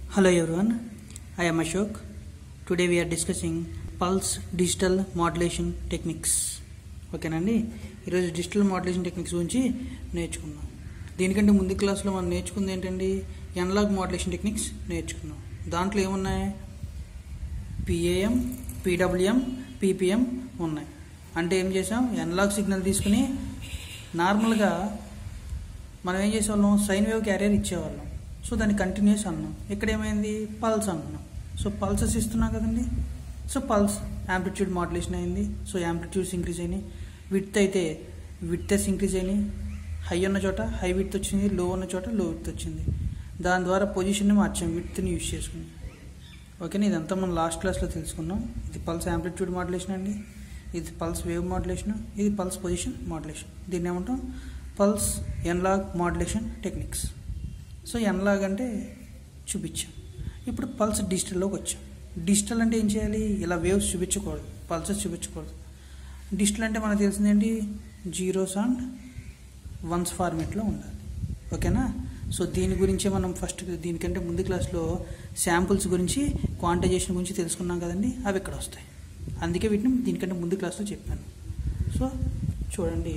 Hello everyone, I am Ashok. Today we are discussing pulse digital modulation techniques. ఓకేనండి ఈరోజు digital మోడలేషన్ techniques గురించి నేర్చుకున్నాం దీనికంటే ముందు క్లాస్లో మనం నేర్చుకుంది ఏంటండి ఎనలాగ్ మోడలేషన్ టెక్నిక్స్ నేర్చుకున్నాం దాంట్లో ఏమున్నాయి పిఏఎం పీడబ్ల్యూఎం పీపీఎం ఉన్నాయి అంటే ఏం చేసాం ఎనలాగ్ సిగ్నల్ తీసుకుని నార్మల్గా మనం ఏం చేసేవాళ్ళం సైన్ వేవ్ క్యారియర్ ఇచ్చేవాళ్ళం సో దాన్ని కంటిన్యూస్ అన్నాం ఇక్కడ ఏమైంది పల్స్ అంటున్నాం సో పల్సెస్ ఇస్తున్నాం కదండి సో పల్స్ యాంప్లిట్యూడ్ మాడ్యులేషన్ అయింది సో యాంప్లిట్యూడ్స్ ఇంక్రీజ్ అయినాయి విత్ అయితే విత్తెస్ ఇంక్రీజ్ అయినాయి హై ఉన్న చోట హై విత్ వచ్చింది లో ఉన్న చోట లో విత్ వచ్చింది దాని ద్వారా పొజిషన్ని మార్చాం విత్ని యూజ్ చేసుకుని ఓకేనా ఇదంతా మనం లాస్ట్ క్లాస్లో తెలుసుకున్నాం ఇది పల్స్ యాంప్లిట్యూడ్ మాడ్యులేషన్ అండి ఇది పల్స్ వేవ్ మాడ్యులేషన్ ఇది పల్స్ పొజిషన్ మాడ్యులేషన్ దీన్ని ఏమంటాం pulse analog modulation techniques so analog అంటే చూపించాం ఇప్పుడు పల్స్ డిజిటల్లోకి వచ్చాం డిజిటల్ అంటే ఏం చేయాలి ఇలా వేవ్స్ చూపించకూడదు పల్సెస్ చూపించకూడదు డిజిటల్ అంటే మనకు తెలిసింది ఏంటి జీరోస్ అండ్ వన్స్ ఫార్మేట్లో ఉండాలి ఓకేనా సో దీని గురించే మనం ఫస్ట్ దీనికంటే ముందు క్లాస్లో శాంపుల్స్ గురించి క్వాంటైజేషన్ గురించి తెలుసుకున్నాం కదండి అవి ఇక్కడ వస్తాయి అందుకే వీటిని దీనికంటే ముందు క్లాస్లో చెప్పాను సో చూడండి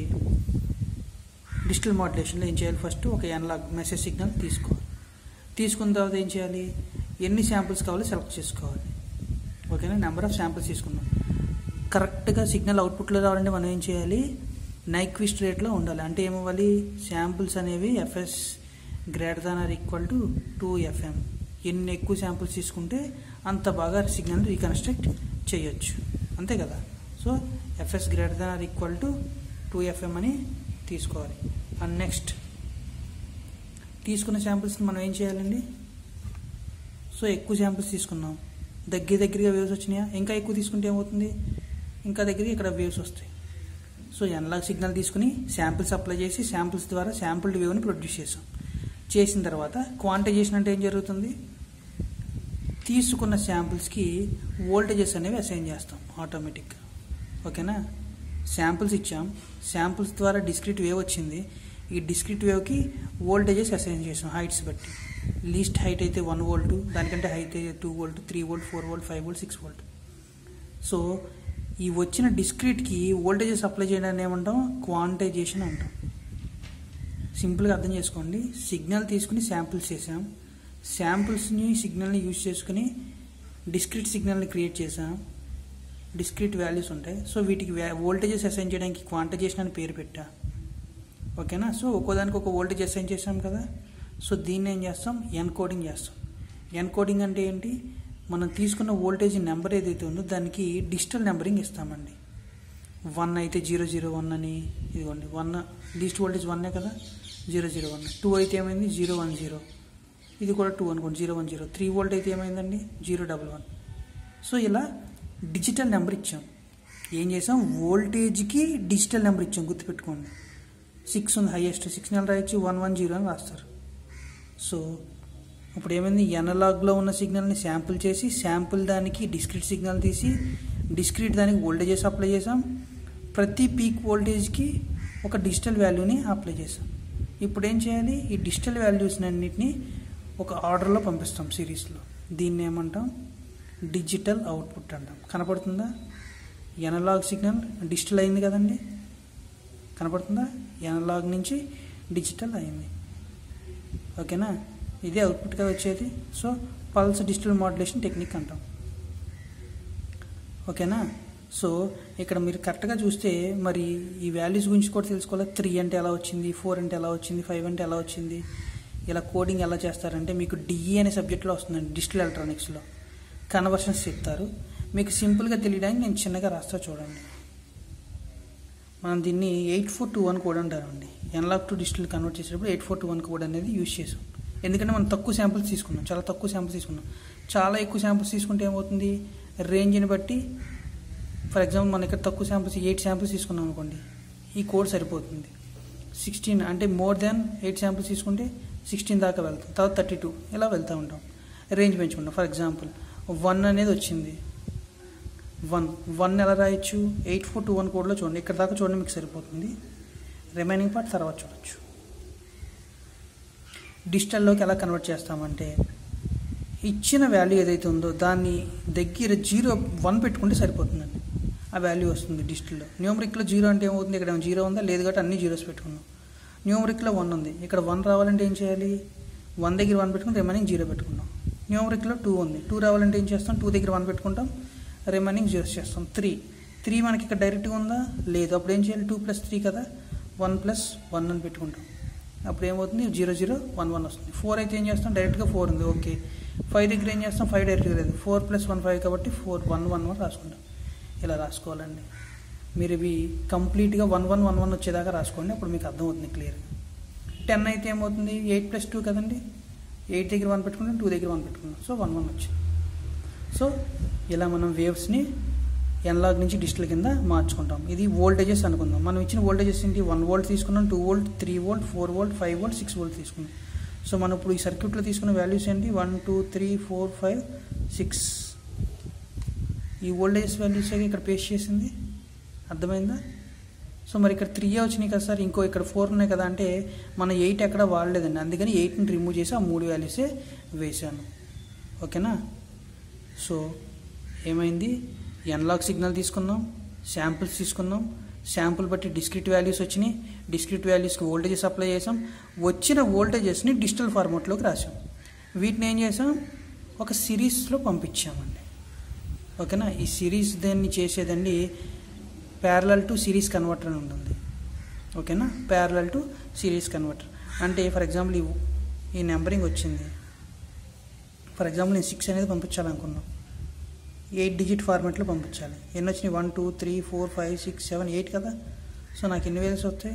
డిజిటల్ మాడ్యులేషన్లో ఏం చేయాలి ఫస్ట్ ఒక ఎనలాగ్ మెసేజ్ సిగ్నల్ తీసుకోవాలి తీసుకున్న తర్వాత ఏం చేయాలి ఎన్ని శాంపుల్స్ కావాలో సెలెక్ట్ చేసుకోవాలి ఓకేనా నెంబర్ ఆఫ్ శాంపుల్స్ తీసుకున్నాం కరెక్ట్గా సిగ్నల్ అవుట్పుట్లో రావాలంటే మనం ఏం చేయాలి నైక్విస్ట్ రేట్లో ఉండాలి అంటే ఏమవ్వాలి శాంపుల్స్ అనేవి FS greater than or equal to two FM ఎన్ని ఎక్కువ శాంపుల్స్ తీసుకుంటే అంత బాగా సిగ్నల్ రీకన్స్ట్రక్ట్ చేయొచ్చు అంతే కదా so FS greater than or equal to two FM అని తీసుకోవాలి అండ్ నెక్స్ట్ తీసుకున్న శాంపిల్స్ని మనం ఏం చేయాలండి సో ఎక్కువ శాంపిల్స్ తీసుకున్నాం దగ్గర దగ్గరగా వేవ్స్ వచ్చినాయా ఇంకా ఎక్కువ తీసుకుంటే ఏమవుతుంది ఇంకా దగ్గరగా ఇక్కడ వేవ్స్ వస్తాయి సో ఎనలాగ్ సిగ్నల్ తీసుకుని శాంపిల్స్ అప్లై చేసి శాంపిల్స్ ద్వారా శాంపుల్డ్ వేవ్ని ప్రొడ్యూస్ చేసాం చేసిన తర్వాత క్వాంటైజేషన్ అంటే ఏం జరుగుతుంది తీసుకున్న శాంపిల్స్కి వోల్టేజెస్ అనేవి అసైన్ చేస్తాం ఆటోమేటిక్గా ఓకేనా శాంపిల్స్ ఇచ్చాం శాంపిల్స్ ద్వారా డిస్క్రిట్ వేవ్ వచ్చింది ఈ డిస్క్రిట్ వేవ్కి వోల్టేజెస్ అసైన్ చేసాం హైట్స్ బట్టి లీస్ట్ హైట్ అయితే వన్ వోల్ట్ దానికంటే హైట్ అయితే two volt three volt four volt five volt six volt so ఈ వచ్చిన డిస్క్రిట్కి వోల్టేజెస్ అప్లై చేయడాన్ని ఏమంటాం క్వాంటైజేషన్ అంటాం సింపుల్గా అర్థం చేసుకోండి సిగ్నల్ తీసుకుని శాంపిల్స్ చేసాం శాంపిల్స్ని సిగ్నల్ని యూజ్ చేసుకుని డిస్క్రిట్ సిగ్నల్ని క్రియేట్ చేసాం డిస్క్రిట్ వాల్యూస్ ఉంటాయి సో వీటికి వోల్టేజెస్ అసైన్ చేయడానికి క్వాంటైజేషన్ అని పేరు పెట్టా ఓకేనా సో ఒక్కోదానికి ఒక వోల్టేజ్ అసైన్ చేసాం కదా సో దీన్ని ఏం చేస్తాం ఎన్కోడింగ్ చేస్తాం ఎన్కోడింగ్ అంటే ఏంటి మనం తీసుకున్న వోల్టేజ్ నెంబర్ ఏదైతే ఉందో దానికి డిజిటల్ నెంబరింగ్ ఇస్తామండి వన్ అయితే జీరో జీరో వన్ అని ఇదిగోండి వన్ లీస్ట్ వోల్టేజ్ వన్నే కదా జీరో జీరో వన్ టూ అయితే ఏమైంది జీరో వన్ జీరో ఇది కూడా టూ అనుకోండి zero one zero three volt అయితే ఏమైందండి జీరో డబల్ వన్ సో ఇలా డిజిటల్ నెంబర్ ఇచ్చాం ఏం చేసాం వోల్టేజ్కి డిజిటల్ నెంబర్ ఇచ్చాం గుర్తుపెట్టుకోండి సిక్స్ ఉంది హైయెస్ట్ సిక్స్ నెల రాయొచ్చు వన్ వన్ జీరో అని రాస్తారు సో ఇప్పుడు ఏమైంది ఎనలాగ్లో ఉన్న సిగ్నల్ని శాంపుల్ చేసి శాంపుల్ దానికి డిస్క్రిట్ సిగ్నల్ తీసి డిస్క్రిట్ దానికి వోల్టేజెస్ అప్లై చేసాం ప్రతి పీక్ వోల్టేజ్కి ఒక డిజిటల్ వాల్యూని అప్లై చేసాం ఇప్పుడు ఏం చేయాలి ఈ డిజిటల్ వాల్యూస్ని అన్నిటిని ఒక ఆర్డర్లో పంపిస్తాం సిరీస్లో దీన్ని ఏమంటాం డిజిటల్ అవుట్పుట్ అంటాం కనపడుతుందా ఎనలాగ్ సిగ్నల్ డిజిటల్ అయింది కదండి కనపడుతుందా ఎనలాగ్ నుంచి డిజిటల్ అయింది ఓకేనా ఇదే అవుట్పుట్గా వచ్చేది so pulse digital modulation technique అంటాం ఓకేనా సో ఇక్కడ మీరు కరెక్ట్గా చూస్తే మరి ఈ వాల్యూస్ గురించి కూడా తెలుసుకోవాలి త్రీ అంటే ఎలా వచ్చింది ఫోర్ అంటే ఎలా వచ్చింది ఫైవ్ అంటే ఎలా వచ్చింది ఇలా కోడింగ్ ఎలా చేస్తారంటే మీకు డిఈ అనే సబ్జెక్ట్లో వస్తుందండి డిజిటల్ ఎలక్ట్రానిక్స్లో కన్వర్షన్స్ చెప్తారు మీకు సింపుల్గా తెలియడానికి నేను చిన్నగా రాస్తా చూడండి మనం దీన్ని eight four two one code అంటారండి ఎన్లాక్ టు డిజిటల్ కన్వర్ట్ చేసేటప్పుడు eight four two one code అనేది యూజ్ చేసాం ఎందుకంటే మనం తక్కువ శాంపుల్స్ తీసుకున్నాం చాలా తక్కువ శాంపుల్స్ తీసుకున్నాం చాలా ఎక్కువ శాంపుల్స్ తీసుకుంటే ఏమవుతుంది రేంజ్ని బట్టి ఫర్ ఎగ్జాంపుల్ మన ఇక్కడ తక్కువ శాంపుల్స్ ఎయిట్ శాంపుల్స్ తీసుకున్నాం అనుకోండి ఈ కోడ్ సరిపోతుంది సిక్స్టీన్ అంటే మోర్ దాన్ ఎయిట్ శాంపుల్స్ తీసుకుంటే సిక్స్టీన్ దాకా వెళ్తాం తర్వాత థర్టీ టూ ఇలా వెళ్తూ ఉంటాం రేంజ్ పెంచుకుంటాం ఫర్ ఎగ్జాంపుల్ వన్ అనేది వచ్చింది వన్ వన్ ఎలా రాయొచ్చు ఎయిట్ ఫోర్ టూ వన్ కోడ్లో చూడండి ఇక్కడ దాకా చూడండి మీకు సరిపోతుంది రిమైనింగ్ పార్ట్ తర్వాత చూడొచ్చు డిజిటల్లోకి ఎలా కన్వర్ట్ చేస్తామంటే ఇచ్చిన వాల్యూ ఏదైతే ఉందో దాన్ని దగ్గర జీరో వన్ పెట్టుకుంటే సరిపోతుందండి ఆ వాల్యూ వస్తుంది డిజిటల్లో న్యూమరిక్లో జీరో అంటే ఏమవుతుంది ఇక్కడ జీరో ఉందా లేదు కాబట్టి అన్ని జీరోస్ పెట్టుకున్నాం న్యూమరిక్లో వన్ ఉంది ఇక్కడ వన్ రావాలంటే ఏం చేయాలి వన్ దగ్గర వన్ పెట్టుకుని రిమైనింగ్ జీరో పెట్టుకున్నాం న్యూమరిక్లో టూ ఉంది టూ రావాలంటే ఏం చేస్తాం టూ దగ్గర వన్ పెట్టుకుంటాం రిమైనింగ్ జీరోస్ చేస్తాం త్రీ త్రీ మనకి ఇక్కడ డైరెక్ట్గా ఉందా లేదు అప్పుడు ఏం చేయాలి టూ ప్లస్ త్రీ కదా వన్ ప్లస్ వన్ అని పెట్టుకుంటాం అప్పుడు ఏమవుతుంది జీరో జీరో వన్ వన్ వస్తుంది ఫోర్ అయితే ఏం చేస్తాం డైరెక్ట్గా ఫోర్ ఉంది ఓకే ఫైవ్ దగ్గర ఏం చేస్తాం ఫైవ్ డైరెక్ట్గా లేదు ఫోర్ ప్లస్ వన్ ఫైవ్ కాబట్టి ఫోర్ వన్ వన్ వన్ రాసుకుంటాం ఇలా రాసుకోవాలండి మీరు ఇవి కంప్లీట్గా వన్ వన్ వన్ వన్ వచ్చేదాకా రాసుకోండి అప్పుడు మీకు అర్థమవుతుంది క్లియర్గా టెన్ అయితే ఏమవుతుంది ఎయిట్ ప్లస్ టూ కదండి ఎయిట్ దగ్గర వన్ పెట్టుకుంటాం టూ దగ్గర వన్ పెట్టుకున్నాం సో వన్ వన్ వచ్చింది సో ఇలా మనం వేవ్స్ని ఎన్లాగ్ నుంచి డిజిటల్ కింద మార్చుకుంటాం ఇది వోల్టేజెస్ అనుకుందాం మనం ఇచ్చిన వోల్టేజెస్ ఏంటి వన్ వోల్ట్ తీసుకున్నాం two volt three volt four volt five volt six volt తీసుకున్నాం సో మనం ఇప్పుడు ఈ సర్క్యూట్లో తీసుకున్న వాల్యూస్ ఏంటి one two three four five six ఈ వోల్టేజెస్ వాల్యూస్ ఇక్కడ పేస్ట్ చేసింది అర్థమైందా సో మరి ఇక్కడ త్రీ వచ్చినాయి కదా సార్ ఇంకో ఇక్కడ ఫోర్ ఉన్నాయి కదా అంటే మన ఎయిట్ ఎక్కడ వాడలేదండి అందుకని ఎయిట్ని రిమూవ్ చేసి ఆ మూడు వాల్యూసే వేశాను ఓకేనా సో ఏమైంది ఎన్లాక్ సిగ్నల్ తీసుకున్నాం శాంపుల్స్ తీసుకున్నాం శాంపుల్ బట్టి డిస్క్రిట్ వాల్యూస్ వచ్చినాయి డిస్క్రిట్ వాల్యూస్కి వోల్టేజెస్ అప్లై చేసాం వచ్చిన వోల్టేజెస్ని డిజిటల్ ఫార్మాట్లోకి రాసాం వీటిని ఏం చేసాం ఒక సిరీస్లో పంపించామండి ఓకేనా ఈ సిరీస్ దాన్ని చేసేదండి ప్యారలల్ టు సిరీస్ కన్వర్టర్ అని ఉంటుంది ఓకేనా ప్యారలల్ టు సిరీస్ కన్వర్టర్ అంటే ఫర్ ఎగ్జాంపుల్ ఈ ఈ నెంబరింగ్ వచ్చింది ఫర్ ఎగ్జాంపుల్ నేను సిక్స్ అనేది పంపించాలనుకున్నాం ఎయిట్ డిజిట్ ఫార్మాట్లో పంపించాలి ఎన్ని వచ్చినాయి one two three four five six seven eight కదా సో నాకు ఎన్ని వేల్స్ వస్తాయి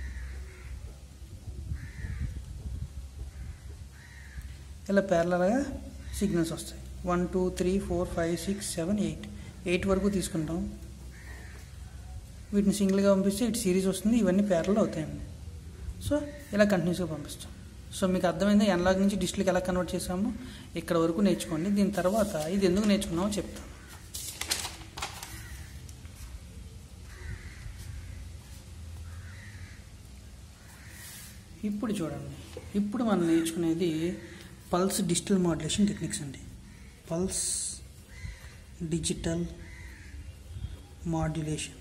ఇలా ప్యారలల్గా సిగ్నల్స్ వస్తాయి one two three four five six seven eight eight వరకు తీసుకుంటాం వీటిని సింగిల్గా పంపిస్తే ఇటు సిరీస్ వస్తుంది ఇవన్నీ ప్యారల్ అవుతాయండి సో ఇలా కంటిన్యూస్గా పంపిస్తాం సో మీకు అర్థమైందా ఎన్లాగ్ నుంచి డిస్ట్రిక్ట్ ఎలా కన్వర్ట్ చేసామో ఇక్కడ వరకు నేర్చుకోండి దీని తర్వాత ఇది ఎందుకు నేర్చుకున్నామో చెప్తాను ఇప్పుడు చూడండి ఇప్పుడు మనం నేర్చుకునేది పల్స్ డిజిటల్ మాడ్యులేషన్ టెక్నిక్స్ అండి పల్స్ డిజిటల్ మాడ్యులేషన్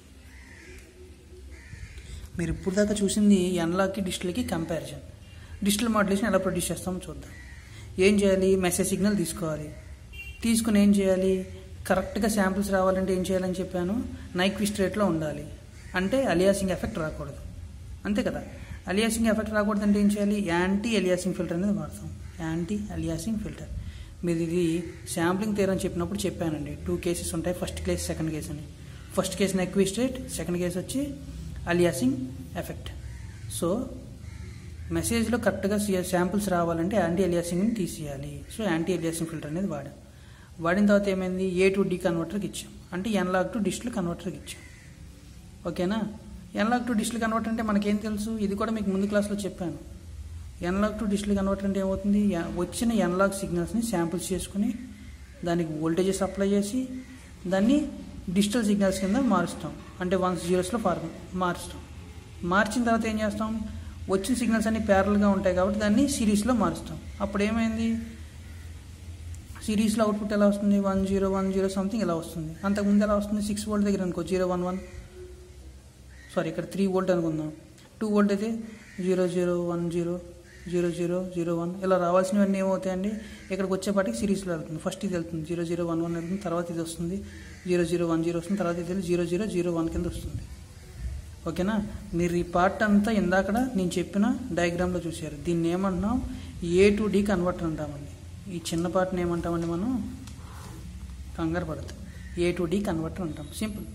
మీరు ఇప్పుడు దాకా చూసింది ఎన్లాక్కి డిజిటల్కి కంపారిజన్ డిజిటల్ మాడ్యులేషన్ ఎలా ప్రొడ్యూస్ చేస్తామో చూద్దాం ఏం చేయాలి మెసేజ్ సిగ్నల్ తీసుకోవాలి తీసుకుని ఏం చేయాలి కరెక్ట్గా శాంపిల్స్ రావాలంటే ఏం చేయాలని చెప్పాను నైక్విస్ట్ రేట్లో ఉండాలి అంటే అలియాసింగ్ ఎఫెక్ట్ రాకూడదు అంతే కదా అలియాసింగ్ ఎఫెక్ట్ రాకూడదు అంటే ఏం చేయాలి యాంటీ అలియాసింగ్ ఫిల్టర్ అనేది వాడతాం యాంటీ అలియాసింగ్ ఫిల్టర్ మీరు ఇది శాంప్లింగ్ థియరం చెప్పినప్పుడు చెప్పానండి టూ కేసెస్ ఉంటాయి ఫస్ట్ కేస్ సెకండ్ కేస్ అని first case Nyquist rate second case వచ్చి అలియాసింగ్ ఎఫెక్ట్ సో మెసేజ్లో కరెక్ట్గా శాంపుల్స్ రావాలంటే యాంటీ అలియాసింగ్ని తీసేయాలి సో యాంటీ అలియాసింగ్ ఫిల్టర్ అనేది వాడాం వాడిన తర్వాత ఏమైంది ఏ టు డి కన్వర్టర్కి ఇచ్చాం అంటే ఎన్లాగ్ టు డిజిటల్ కన్వర్టర్కి ఇచ్చాం ఓకేనా ఎన్లాగ్ టు డిజిటల్ కన్వర్టర్ అంటే మనకేం తెలుసు ఇది కూడా మీకు ముందు క్లాస్లో చెప్పాను ఎన్లాగ్ టు డిజిటల్ కన్వర్టర్ అంటే ఏమవుతుంది వచ్చిన ఎన్లాగ్ సిగ్నల్స్ని శాంపుల్స్ చేసుకుని దానికి వోల్టేజెస్ అప్లై చేసి దాన్ని డిజిటల్ సిగ్నల్స్ కింద మారుస్తాం అంటే వన్స్ జీరోస్లో ఫార్ మారుస్తాం మార్చిన తర్వాత ఏం చేస్తాం వచ్చిన సిగ్నల్స్ అన్ని ప్యారల్గా ఉంటాయి కాబట్టి దాన్ని సిరీస్లో మారుస్తాం అప్పుడు ఏమైంది సిరీస్లో అవుట్పుట్ ఎలా వస్తుంది one zero one zero something ఎలా వస్తుంది అంతకుముందు ఎలా వస్తుంది సిక్స్ వోల్ట్ దగ్గర అనుకో జీరో వన్ వన్ సారీ ఇక్కడ త్రీ వోల్ట్ అనుకుందాం టూ వోల్ట్ అయితే zero zero one zero zero zero zero one ఇలా రావాల్సినవన్నీ ఏమవుతాయండి ఇక్కడికి వచ్చేపాటికి సిరీస్లో వెళ్తుంది ఫస్ట్ ఇది వెళ్తుంది జీరో జీరో వన్ వన్ వెళ్తుంది తర్వాత ఇది వస్తుంది జీరో జీరో వన్ జీరో వస్తుంది తర్వాత ఇది జీరో జీరో జీరో వన్ కింద వస్తుంది ఓకేనా మీరు ఈ పార్ట్ అంతా ఇందాకడ నేను చెప్పిన డయాగ్రామ్లో చూశారు దీన్ని ఏమంటున్నాం ఏ టు డి కన్వర్టర్ అంటామండి ఈ చిన్న పార్ట్ని ఏమంటామండి మనం కంగారు పడతాం ఏ టు డి కన్వర్టర్ అంటాం సింపుల్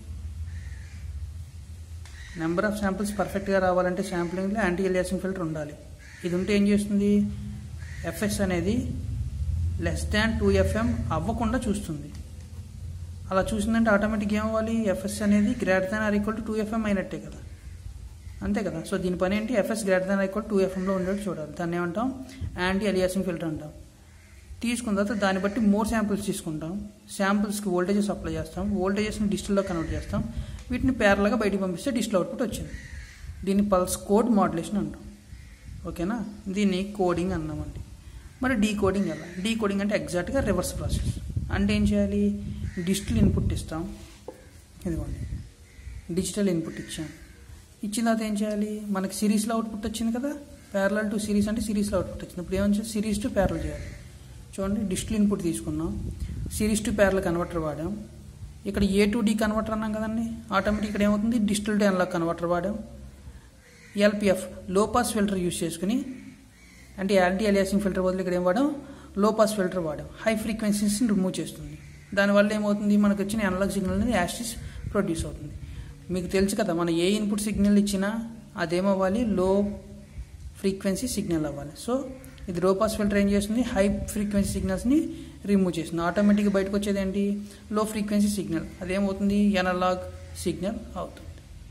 నెంబర్ ఆఫ్ శాంపిల్స్ పర్ఫెక్ట్గా రావాలంటే శాంప్లింగ్లో యాంటీ ఎలియాసింగ్ ఫిల్టర్ ఉండాలి ఇది ఉంటే ఏం చేస్తుంది ఎఫ్ఎస్ అనేది లెస్ దాన్ టూ ఎఫ్ఎం అవ్వకుండా చూస్తుంది అలా చూసిందంటే ఆటోమేటిక్ ఏమవ్వాలి ఎఫ్ఎస్ అనేది greater than or equal to two FM అయినట్టే కదా అంతే కదా సో దీని పని ఏంటి FS greater than equal to ఎఫ్ఎంలో ఉండేట్టు చూడాలి దాన్ని ఏమంటాం యాంటీ అలియాసింగ్ ఫిల్టర్ అంటాం తీసుకున్న తర్వాత దాన్ని బట్టి మోర్ శాంపిల్స్ తీసుకుంటాం శాంపిల్స్కి వోల్టేజెస్ అప్లై చేస్తాం వోల్టేజెస్ని డిజిటల్లో కన్వర్ట్ చేస్తాం వీటిని పేర్లగా బయటికి పంపిస్తే డిజిటల్ అవుట్పుట్ వచ్చింది దీన్ని పల్స్ కోడ్ మాడ్యులేషన్ అంటాం ఓకేనా దీన్ని కోడింగ్ అన్నామండి మరి డీకోడింగ్ ఎలా డీకోడింగ్ అంటే ఎగ్జాక్ట్గా రివర్స్ ప్రాసెస్ అంటే ఏం చేయాలి డిజిటల్ ఇన్పుట్ ఇస్తాం ఇదిగోండి డిజిటల్ ఇన్పుట్ ఇచ్చాం ఇచ్చిన తర్వాత ఏం చేయాలి మనకి సిరీస్లో అవుట్పుట్ వచ్చింది కదా ప్యారలల్ టు సిరీస్ అంటే సిరీస్లో అవుట్పుట్ వచ్చింది ఇప్పుడు ఏమని చేయాలి సిరీస్ టు ప్యారల్ చేయాలి చూడండి డిజిటల్ ఇన్పుట్ తీసుకున్నాం సిరీస్ టు ప్యారల్ కన్వర్టర్ వాడాం ఇక్కడ ఏ టు డి కన్వర్టర్ అన్నాం కదండి ఆటోమేటిక్ ఇక్కడ ఏమవుతుంది డిజిటల్ టు అనలాగ్ కన్వర్టర్ వాడాం LPF low pass filter use చేసుకుని అంటే యాంటీ అలియాసింగ్ ఫిల్టర్ బదులు ఇక్కడ ఏం వాడాం లో పాస్ ఫిల్టర్ వాడాం హై ఫ్రీక్వెన్సీస్ని రిమూవ్ చేస్తుంది దానివల్ల ఏమవుతుంది మనకు వచ్చిన అనలాగ్ సిగ్నల్ అనేది యాస్టిస్ ప్రొడ్యూస్ అవుతుంది మీకు తెలుసు కదా మనం ఏ ఇన్పుట్ సిగ్నల్ ఇచ్చినా అదేమవ్వాలి లో ఫ్రీక్వెన్సీ సిగ్నల్ అవ్వాలి సో ఇది లో పాస్ ఫిల్టర్ ఏం చేస్తుంది హై ఫ్రీక్వెన్సీ సిగ్నల్స్ని రిమూవ్ చేస్తుంది ఆటోమేటిక్గా బయటకు వచ్చేది ఏంటి లో ఫ్రీక్వెన్సీ సిగ్నల్ అదేమవుతుంది ఎనలాగ్ సిగ్నల్ అవుతుంది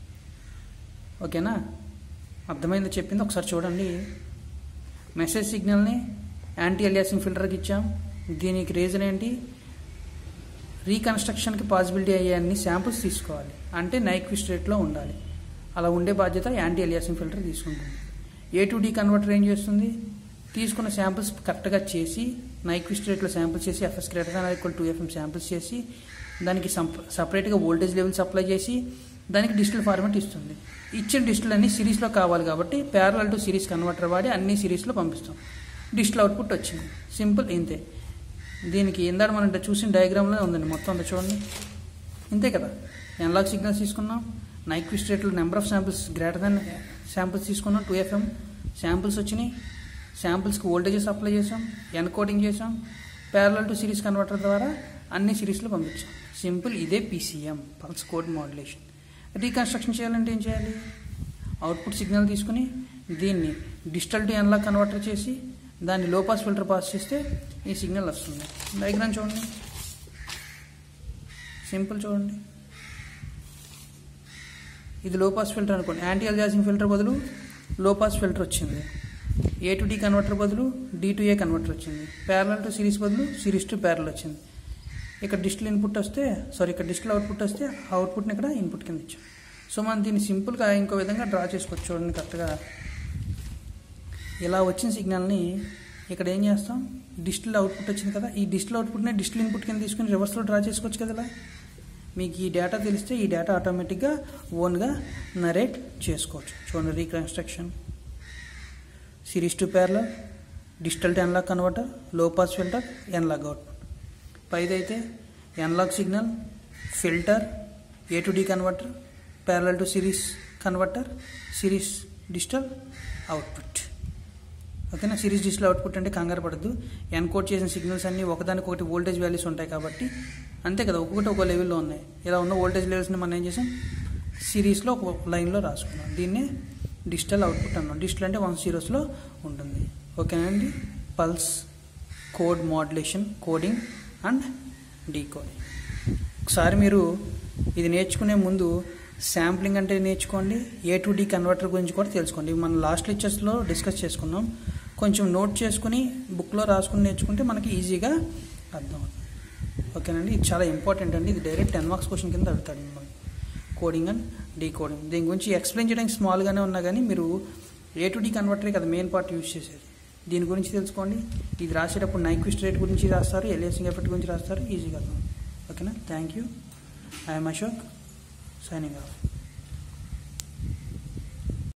ఓకేనా అర్థమైందో చెప్పింది ఒకసారి చూడండి మెసేజ్ సిగ్నల్ని యాంటీ అలియాసింగ్ ఫిల్టర్కి ఇచ్చాం దీనికి రీజన్ ఏంటి రీకన్స్ట్రక్షన్కి పాసిబిలిటీ అయ్యే అన్ని శాంపుల్స్ తీసుకోవాలి అంటే నైక్విస్ట్ రేట్లో ఉండాలి అలా ఉండే బాధ్యత యాంటీ అలియాసింగ్ ఫిల్టర్ తీసుకుంటుంది ఏ టు డి కన్వర్టర్ ఏం చేస్తుంది తీసుకున్న శాంపుల్స్ కరెక్ట్గా చేసి నైక్విస్ట్ రేట్లో శాంపుల్స్ చేసి FS greater than equal to FM samples చేసి దానికి సపరేట్గా వోల్టేజ్ లెవెల్స్ అప్లై చేసి దానికి డిజిటల్ ఫార్మాట్ ఇస్తుంది ఇచ్చిన డిజిటల్ అన్ని సిరీస్లో కావాలి కాబట్టి ప్యారలల్ టు సిరీస్ కన్వర్టర్ వాడి అన్ని సిరీస్లో పంపిస్తాం డిజిటల్ అవుట్పుట్ వచ్చింది సింపుల్ ఇంతే దీనికి ఇందాక మనం చూసిన డయాగ్రామ్లో ఉందండి మొత్తం అంతా చూడండి ఇంతే కదా ఎన్లాక్ సిగ్నల్స్ తీసుకున్నాం నైక్విస్ట్ రేట్లో number of samples greater than samples తీసుకున్నాం టూ ఎఫ్ఎం శాంపిల్స్ వచ్చినాయి శాంపిల్స్కి వోల్టేజెస్ అప్లై చేసాం ఎన్కోడింగ్ చేసాం ప్యారలల్ టు సిరీస్ కన్వర్టర్ ద్వారా అన్ని సిరీస్లో పంపించాం సింపుల్ ఇదే PCM pulse code modulation reconstruction చేయాలంటే ఏం చేయాలి అవుట్పుట్ సిగ్నల్ తీసుకుని దీన్ని డిజిటల్ టు ఎన్లాక్ కన్వర్టర్ చేసి దాన్ని లో పాస్ ఫిల్టర్ పాస్ చేస్తే ఈ సిగ్నల్ వస్తుంది డయాగ్రామ్ చూడండి సింపుల్ చూడండి ఇది లో పాస్ ఫిల్టర్ అనుకోండి యాంటీ అల్జాసింగ్ ఫిల్టర్ బదులు లో పాస్ ఫిల్టర్ వచ్చింది ఏ టు డి కన్వర్టర్ బదులు డి టు ఏ కన్వర్టర్ వచ్చింది ప్యారలల్ టు సిరీస్ బదులు సిరీస్ టు ప్యారల్ వచ్చింది ఇక్కడ డిజిటల్ ఇన్పుట్ వస్తే సారీ ఇక్కడ డిజిటల్ అవుట్పుట్ వస్తే ఆ అవుట్పుట్ని ఇక్కడ ఇన్పుట్ కింద ఇచ్చాం సో మనం దీన్ని సింపుల్గా ఇంకో విధంగా డ్రా చేసుకోవచ్చు చూడండి కరెక్ట్గా ఇలా వచ్చిన సిగ్నల్ని ఇక్కడ ఏం చేస్తాం డిజిటల్ అవుట్పుట్ వచ్చింది కదా ఈ డిజిటల్ అవుట్పుట్ని డిజిటల్ ఇన్పుట్ కింద తీసుకుని రివర్స్లో డ్రా చేసుకోవచ్చు కదా ఇలా మీకు ఈ డేటా తెలిస్తే ఈ డేటా ఆటోమేటిక్గా ఓన్గా నరేట్ చేసుకోవచ్చు చూడండి reconstruction series to parallel digital to analog converter low pass filter analog output పైదైతే analog signal filter A to D converter parallel to series converter series digital output ఓకేనా సిరీస్ డిజిటల్ అవుట్పుట్ అంటే కంగారు పడద్దు ఎన్కోడ్ చేసిన signals అన్నీ ఒకదానికొకటి voltage values ఉంటాయి కాబట్టి అంతే కదా ఒక్కొక్కటి ఒక లెవెల్లో ఉన్నాయి ఇలా ఉన్న వోల్టేజ్ లెవెల్స్ని మనం ఏం చేసాం సిరీస్లో ఒక లైన్లో రాసుకున్నాం దీన్ని డిజిటల్ అవుట్పుట్ అన్నాం డిజిటల్ అంటే వన్ జీరోస్లో ఉంటుంది ఓకేనండి pulse code modulation coding and decoding ఒకసారి మీరు ఇది నేర్చుకునే ముందు శాంప్లింగ్ అంటే నేర్చుకోండి ఏ టు డి కన్వర్టర్ గురించి కూడా తెలుసుకోండి మనం లాస్ట్ లెక్చర్స్లో డిస్కస్ చేసుకున్నాం కొంచెం నోట్ చేసుకుని బుక్లో రాసుకుని నేర్చుకుంటే మనకి ఈజీగా అర్థమవుతుంది ఓకేనండి ఇది చాలా ఇంపార్టెంట్ అండి ఇది డైరెక్ట్ టెన్ మార్క్స్ క్వశ్చన్ కింద అడుగుతాడు మిమ్మల్ని కోడింగ్ అండ్ డీకోడింగ్ దీని గురించి ఎక్స్ప్లెయిన్ చేయడానికి స్మాల్గానే ఉన్నా కానీ మీరు ఏ టు డి కన్వర్టరే కదా మెయిన్ పార్ట్ యూజ్ చేసేది దీని గురించి తెలుసుకోండి ఇది రాసేటప్పుడు నైక్విస్ట్ రేట్ గురించి రాస్తారు ఎలియసింగ్ ఎఫెక్ట్ గురించి రాస్తారు ఈజీగా అర్థం ఓకేనా thank you I'm Ashok signing of